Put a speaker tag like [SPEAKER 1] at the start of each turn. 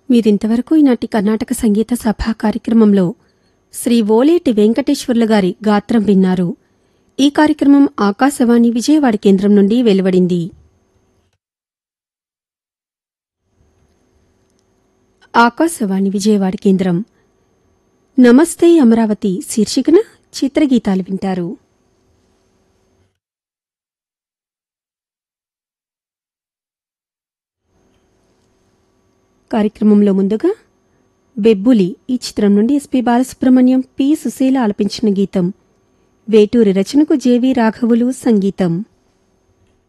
[SPEAKER 1] మీరింతవరకు ఈనాటి కర్ణాటక సంగీత సభా కార్యక్రమంలో శ్రీ ఓలేటి వెంకటేశ్వర్లు గారి గాత్రం విన్నారు ఈ కార్యక్రమం ఆకాశవాణి విజయవాడ కేంద్రం నుండి వెలువడింది ఆకాశవాణి విజయవాడ కేంద్రం నమస్తే అమరావతి శీర్షికన చిత్రగీతాలు వింటారు కార్యక్రమంలో ముందుగా బెబ్బులి ఈ చిత్రం నుండి ఎస్పి బాలసుబ్రహ్మణ్యం పి సుశీల ఆలపించిన గీతం వేటూరి రచనకు జేవి రాఘవులు సంగీతం